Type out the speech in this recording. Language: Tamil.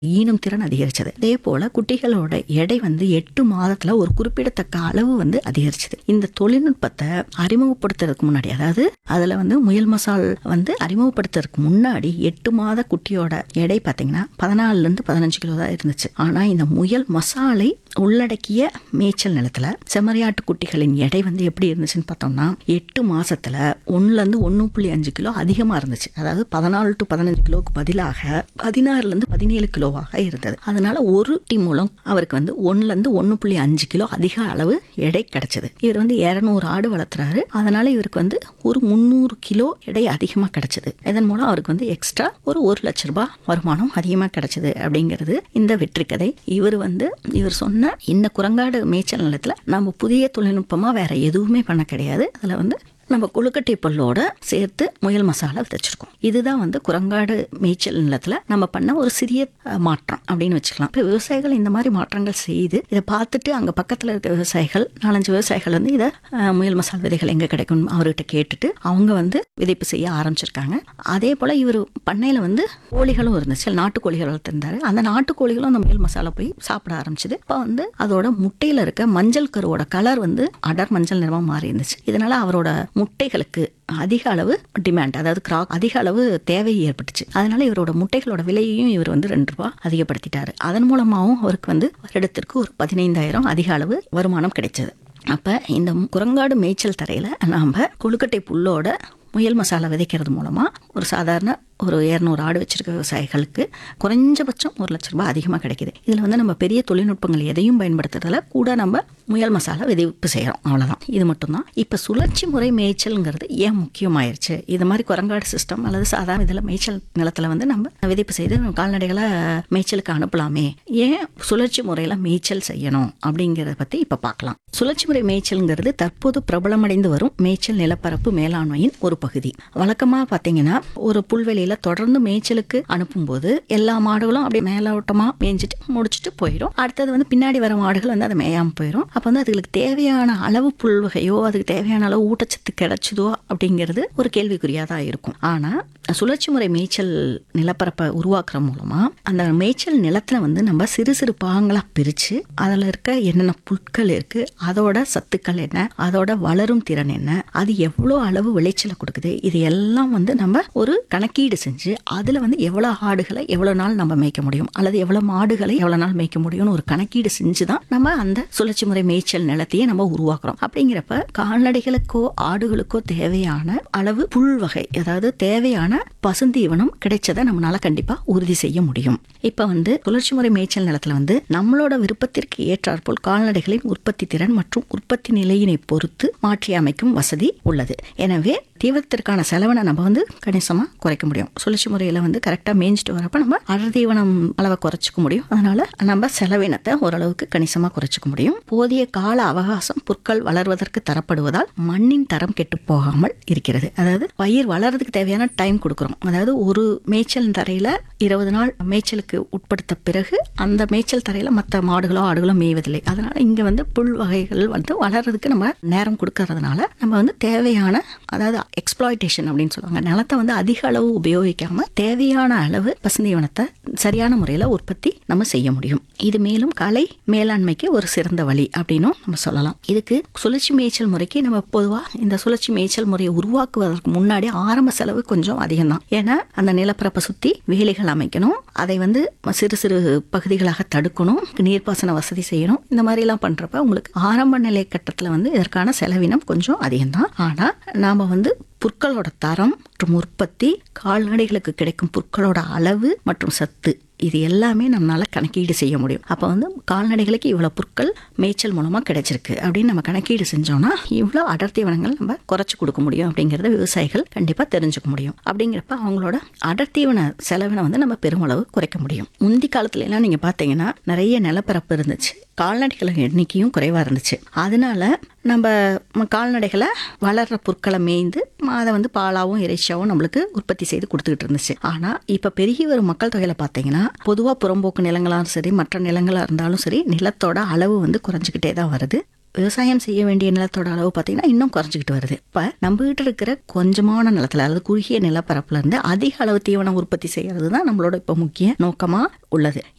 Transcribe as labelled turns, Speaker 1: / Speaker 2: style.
Speaker 1: ஈனும் திறன் அதிகரிச்சது அதே போல குட்டிகளோட எடை வந்து எட்டு மாதத்துல ஒரு குறிப்பிடத்தக்க அளவு வந்து அதிகரிச்சது இந்த தொழில்நுட்பத்தை அறிமுகப்படுத்துறதுக்கு முன்னாடி அதாவது அதுல வந்து முயல் மசால் வந்து அறிமுகப்படுத்துறதுக்கு முன்னாடி எட்டு மாத குட்டியோட எடை பார்த்தீங்கன்னா பதினாலுல இருந்து பதினஞ்சு கிலோ தான் இருந்துச்சு ஆனா இந்த முயல் மசாலை உள்ளடக்கிய மேய்ச்சல் நிலத்துல செம்மறியாட்டு குட்டிகளின் எடை வந்து எப்படி இருந்துச்சுன்னு பார்த்தோம்னா எட்டு மாசத்துல ஒண்ணுல இருந்து ஒண்ணு புள்ளி அஞ்சு கிலோ அதிகமா இருந்துச்சு அதாவது பதினாலு டு பதினஞ்சு கிலோவுக்கு பதிலாக பதினாறுல இருந்து பதினேழு கிலோவாக இருந்தது அதனால ஒரு டி மூலம் அவருக்கு வந்து ஒண்ணுல இருந்து ஒண்ணு புள்ளி அஞ்சு கிலோ அதிக அளவு எடை கிடைச்சது இவர் வந்து இருநூறு ஆடு வளர்த்துறாரு அதனால இவருக்கு வந்து ஒரு முந்நூறு கிலோ எடை அதிகமா கிடைச்சது இதன் மூலம் அவருக்கு வந்து எக்ஸ்ட்ரா ஒரு ஒரு லட்ச ரூபாய் வருமானம் அதிகமா கிடைச்சது அப்படிங்கிறது இந்த வெற்றி கதை இவர் வந்து இவர் சொன்ன இந்த குரங்காடு மேய்ச்சல் நிலத்துல நம்ம புதிய தொழில்நுட்பமா வேற எதுவுமே பண்ண கிடையாது அதுல வந்து நம்ம கொழுக்கட்டை பல்லோட சேர்த்து முயல் மசாலா விதைச்சிருக்கோம் இதுதான் வந்து குரங்காடு மேய்ச்சல் நிலத்துல நம்ம பண்ண ஒரு சிறிய அஹ், மாற்றம் அப்படின்னு வச்சுக்கலாம் இப்போ விவசாயிகள் இந்த மாதிரி மாற்றங்கள் செய்து இதை பார்த்துட்டு அங்க பக்கத்துல இருக்க விவசாயிகள் நாலஞ்சு விவசாயிகள் வந்து இதை அஹ், முயல் மசால் விதைகள் எங்க கிடைக்கும் அவர்கிட்ட கேட்டுட்டு அவங்க வந்து விதைப்பு செய்ய ஆரம்பிச்சிருக்காங்க அதே போல இவர் பண்ணையில வந்து கோழிகளும் இருந்துச்சு நாட்டுக்கோழிகள் வளர்த்திருந்தாரு அந்த நாட்டுக்கோழிகளும் அந்த முயல் மசாலா போய் சாப்பிட ஆரம்பிச்சது இப்போ வந்து அதோட முட்டையில இருக்க மஞ்சள் கருவோட கலர் வந்து அடர் மஞ்சள் நிறமா மாறி இருந்துச்சு இதனால அவரோட முட்டைகளுக்கு அதிக அளவு டிமாண்ட் அதாவது கிரா அதிக அளவு தேவை ஏற்பட்டுச்சு அதனால இவரோட முட்டைகளோட விலையையும் இவர் வந்து ரெண்டு ரூபா அதிகப்படுத்திட்டாரு அதன் மூலமாகவும் அவருக்கு வந்து வருடத்திற்கு ஒரு பதினைந்தாயிரம் அதிக அளவு வருமானம் கிடைச்சது அப்ப இந்த குரங்காடு மேய்ச்சல் தரையில நாம கொழுக்கட்டை புல்லோட முயல் மசாலா விதைக்கிறது மூலமா ஒரு சாதாரண ஒரு இரநூறு ஆடு வச்சிருக்க விவசாயிகளுக்கு குறைஞ்சபட்சம் ஒரு லட்ச ரூபாய் அதிகமாக கிடைக்குது இதில் வந்து நம்ம பெரிய தொழில்நுட்பங்கள் எதையும் பயன்படுத்துறதுல கூட நம்ம முயல் மசாலா விதைப்பு செய்கிறோம் அவ்வளோதான் இது மட்டும்தான் இப்போ சுழற்சி முறை மேய்ச்சல்ங்கிறது ஏன் முக்கியமாயிருச்சு இது மாதிரி குரங்காடு சிஸ்டம் அல்லது சாதாரண இதில் மேய்ச்சல் நிலத்தில் வந்து நம்ம விதைப்பு செய்து நம்ம கால்நடைகளை மேய்ச்சலுக்கு அனுப்பலாமே ஏன் சுழற்சி முறையில் மேய்ச்சல் செய்யணும் அப்படிங்கிறத பற்றி இப்போ பார்க்கலாம் சுழற்சி முறை மேய்ச்சல்ங்கிறது தற்போது பிரபலமடைந்து வரும் மேய்ச்சல் நிலப்பரப்பு மேலாண்மையின் ஒரு பகுதி வழக்கமாக பார்த்தீங்கன்னா ஒரு புல்வெளியில தொடர்ந்து மேய்ச்சலுக்கு அனுப்பும்போது எல்லா மாடுகளும் அப்படியே மேலோட்டமா மேய்ஞ்சிட்டு முடிச்சுட்டு போயிடும் அடுத்தது வந்து பின்னாடி வர மாடுகள் வந்து அதை மேயாம போயிடும் அப்போ வந்து அதுகளுக்கு தேவையான அளவு புல்வகையோ அதுக்கு தேவையான அளவு ஊட்டச்சத்து கிடைச்சதோ அப்படிங்கிறது ஒரு கேள்விக்குறியா தான் இருக்கும் ஆனா சுழற்சி முறை மேய்ச்சல் நிலப்பரப்பை உருவாக்குற மூலமா அந்த மேய்ச்சல் நிலத்துல வந்து நம்ம சிறு சிறு பாகங்களா பிரிச்சு அதுல இருக்க என்னென்ன புட்கள் இருக்கு அதோட சத்துக்கள் என்ன அதோட வளரும் திறன் என்ன அது எவ்வளோ அளவு விளைச்சலை கொடுக்குது இது எல்லாம் வந்து நம்ம ஒரு கணக்கீடு செஞ்சு அதுல வந்து எவ்வளவு ஆடுகளை எவ்வளவு நாள் நம்ம மேய்க்க முடியும் அல்லது எவ்வளவு மாடுகளை எவ்வளவு நாள் மேய்க்க முடியும்னு ஒரு கணக்கீடு செஞ்சு தான் நம்ம அந்த சுழற்சி முறை மேய்ச்சல் நிலத்தையே நம்ம உருவாக்குறோம் அப்படிங்கிறப்ப கால்நடைகளுக்கோ ஆடுகளுக்கோ தேவையான அளவு புல் வகை அதாவது தேவையான பசுந்தீவனம் கிடைச்சதை நம்மளால கண்டிப்பா உறுதி செய்ய முடியும் இப்ப வந்து சுழற்சி முறை மேய்ச்சல் நிலத்துல வந்து நம்மளோட விருப்பத்திற்கு ஏற்றாற்போல் கால்நடைகளின் உற்பத்தி திறன் மற்றும் உற்பத்தி நிலையினை பொறுத்து மாற்றி அமைக்கும் வசதி உள்ளது எனவே தீவனத்திற்கான செலவினை நம்ம வந்து கணிசமா குறைக்க முடியும் சுழற்சி முறையில வந்து கரெக்டா மேய்ஞ்சிட்டு வரப்ப நம்ம அடர் தீவனம் அளவை குறைச்சிக்க முடியும் அதனால நம்ம செலவினத்தை ஓரளவுக்கு கணிசமா குறைச்சிக்க முடியும் போதிய கால அவகாசம் புற்கள் வளர்வதற்கு தரப்படுவதால் மண்ணின் தரம் கெட்டு போகாமல் இருக்கிறது அதாவது பயிர் வளர்றதுக்கு தேவையான டைம் கொடுக்குறோம் அதாவது ஒரு மேய்ச்சல் தரையில இருபது நாள் மேய்ச்சலுக்கு உட்படுத்த பிறகு அந்த மேய்ச்சல் தரையில மற்ற மாடுகளோ ஆடுகளோ மேய்வதில்லை அதனால இங்க வந்து புல் வகைகள் வந்து வளர்றதுக்கு நம்ம நேரம் கொடுக்கறதுனால நம்ம வந்து தேவையான அதாவது எக்ஸ்ப்ளாய்டேஷன் அப்படின்னு சொல்லுவாங்க நிலத்தை வந்து அதிக அளவு உபயோகிக்காம தேவையான அளவு பசுந்தீவனத்தை சரியான முறையில உற்பத்தி நம்ம செய்ய முடியும் இது மேலும் கலை மேலாண்மைக்கு ஒரு சிறந்த வழி அப்படின்னும் நம்ம சொல்லலாம் இதுக்கு சுழற்சி மேய்ச்சல் முறைக்கு நம்ம பொதுவா இந்த சுழற்சி மேய்ச்சல் முறையை உருவாக்குவதற்கு முன்னாடி ஆரம்ப செலவு கொஞ்சம் அதிகம் தான் ஏன்னா அந்த நிலப்பரப்பை சுத்தி வேலிகள் அமைக்கணும் அதை வந்து சிறு சிறு பகுதிகளாக தடுக்கணும் நீர்ப்பாசன வசதி செய்யணும் இந்த மாதிரி எல்லாம் பண்றப்ப உங்களுக்கு ஆரம்ப நிலை கட்டத்துல வந்து இதற்கான செலவினம் கொஞ்சம் அதிகம்தான் ஆனா நாம வந்து புற்களோட தரம் மற்றும் உற்பத்தி கால்நடைகளுக்கு கிடைக்கும் புற்களோட அளவு மற்றும் சத்து இது எல்லாமே நம்மளால கணக்கீடு செய்ய முடியும் அப்போ வந்து கால்நடைகளுக்கு இவ்வளோ புற்கள் மேய்ச்சல் மூலமாக கிடைச்சிருக்கு அப்படின்னு நம்ம கணக்கீடு செஞ்சோம்னா இவ்வளோ அடர்த்தீவனங்கள் நம்ம குறைச்சி கொடுக்க முடியும் அப்படிங்கிறத விவசாயிகள் கண்டிப்பாக தெரிஞ்சுக்க முடியும் அப்படிங்கிறப்ப அவங்களோட அடர்த்தீவன செலவினை வந்து நம்ம பெருமளவு குறைக்க முடியும் முந்தி காலத்துல எல்லாம் நீங்கள் பார்த்தீங்கன்னா நிறைய நிலப்பரப்பு இருந்துச்சு கால்நடைகள் எண்ணிக்கையும் குறைவாக இருந்துச்சு அதனால நம்ம ம- கால்நடைகளை வளர்ற புற்களை மேய்ந்து அதை வந்து பாலாவும் இறைச்சியாவும் நம்மளுக்கு உற்பத்தி செய்து கொடுத்துக்கிட்டு இருந்துச்சு ஆனால் இப்போ பெருகி வரும் மக்கள் தொகையில பார்த்தீங்கன்னா பொதுவாக புறம்போக்கு நிலங்களாலும் சரி மற்ற நிலங்களாக இருந்தாலும் சரி நிலத்தோட அளவு வந்து குறைஞ்சிக்கிட்டே தான் வருது விவசாயம் செய்ய வேண்டிய நிலத்தோட அளவு பார்த்தீங்கன்னா இன்னும் குறைஞ்சிக்கிட்டு வருது இப்போ நம்ம கிட்ட இருக்கிற கொஞ்சமான நிலத்துல அதாவது குறுகிய நிலப்பரப்புல இருந்து அதிக அளவு தீவனம் உற்பத்தி செய்யறது தான் நம்மளோட இப்போ முக்கிய நோக்கமா உள்ளது